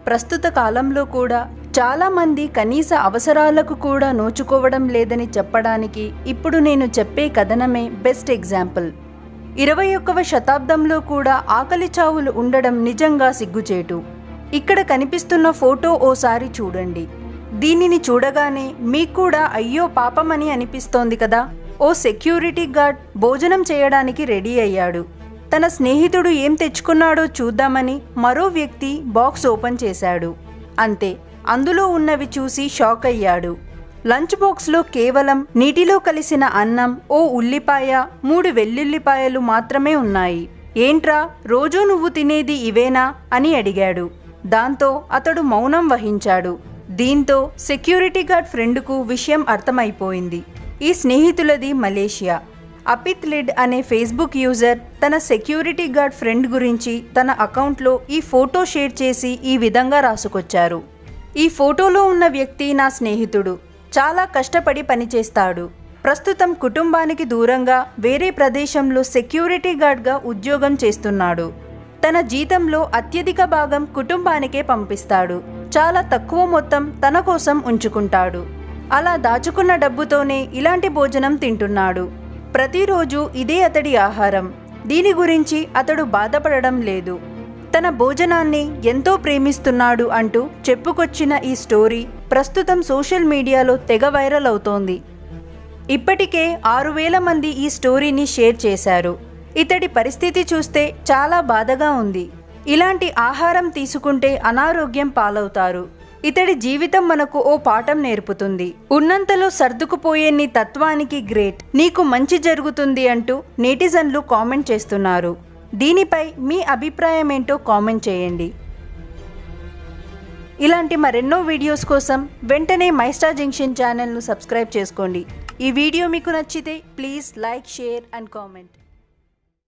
ప్రస్తుత కాలంలో కూడా చాలామంది కనీస అవసరాలకు కూడా నోచుకోవడం లేదని చెప్పడానికి ఇప్పుడు నేను చెప్పే కథనమే బెస్ట్ ఎగ్జాంపుల్ ఇరవై ఒక్కవ శతాబ్దంలో కూడా ఆకలి చావులు ఉండడం నిజంగా సిగ్గుచేటు ఇక్కడ కనిపిస్తున్న ఫోటో ఓసారి చూడండి దీనిని చూడగానే మీకు కూడా అయ్యో పాపమని అనిపిస్తోంది కదా ఓ సెక్యూరిటీ గార్డ్ భోజనం చేయడానికి రెడీ అయ్యాడు తన స్నేహితుడు ఏం తెచ్చుకున్నాడో చూద్దామని మరో వ్యక్తి బాక్స్ ఓపెన్ చేశాడు అంతే అందులో ఉన్నవి చూసి షాక్ అయ్యాడు లంచ్ బాక్స్లో కేవలం నీటిలో కలిసిన అన్నం ఓ ఉల్లిపాయ మూడు వెల్లుల్లిపాయలు మాత్రమే ఉన్నాయి ఏంట్రా రోజూ నువ్వు తినేది ఇవేనా అని అడిగాడు దాంతో అతడు మౌనం వహించాడు దీంతో సెక్యూరిటీ గార్డ్ ఫ్రెండ్కు విషయం అర్థమైపోయింది ఈ స్నేహితులది మలేషియా అపిత్ లిడ్ అనే ఫేస్బుక్ యూజర్ తన సెక్యూరిటీ గార్డ్ ఫ్రెండ్ గురించి తన అకౌంట్లో ఈ ఫోటో షేర్ చేసి ఈ విధంగా రాసుకొచ్చారు ఈ ఫోటోలో ఉన్న వ్యక్తి నా స్నేహితుడు చాలా కష్టపడి పనిచేస్తాడు ప్రస్తుతం కుటుంబానికి దూరంగా వేరే ప్రదేశంలో సెక్యూరిటీ గార్డ్గా ఉద్యోగం చేస్తున్నాడు తన జీతంలో అత్యధిక భాగం కుటుంబానికే పంపిస్తాడు చాలా తక్కువ మొత్తం తన కోసం ఉంచుకుంటాడు అలా దాచుకున్న డబ్బుతోనే ఇలాంటి భోజనం తింటున్నాడు ప్రతిరోజు ఇదే అతడి ఆహారం దీని గురించి అతడు బాధపడడం లేదు తన భోజనాన్ని ఎంతో ప్రేమిస్తున్నాడు అంటూ చెప్పుకొచ్చిన ఈ స్టోరీ ప్రస్తుతం సోషల్ మీడియాలో తెగ వైరల్ అవుతోంది ఇప్పటికే ఆరు వేల మంది ఈ స్టోరీని షేర్ చేశారు ఇతడి పరిస్థితి చూస్తే చాలా బాధగా ఉంది ఇలాంటి ఆహారం తీసుకుంటే అనారోగ్యం పాలవుతారు ఇతడి జీవితం మనకు ఓ పాఠం నేర్పుతుంది ఉన్నంతలో సర్దుకుపోయే నీ తత్వానికి గ్రేట్ నీకు మంచి జరుగుతుంది అంటూ నెటిజన్లు కామెంట్ చేస్తున్నారు దీనిపై మీ అభిప్రాయం ఏంటో కామెంట్ చేయండి ఇలాంటి మరెన్నో వీడియోస్ కోసం వెంటనే మైస్టార్ జంక్షన్ ఛానల్ను సబ్స్క్రైబ్ చేసుకోండి ఈ వీడియో మీకు నచ్చితే please like share and comment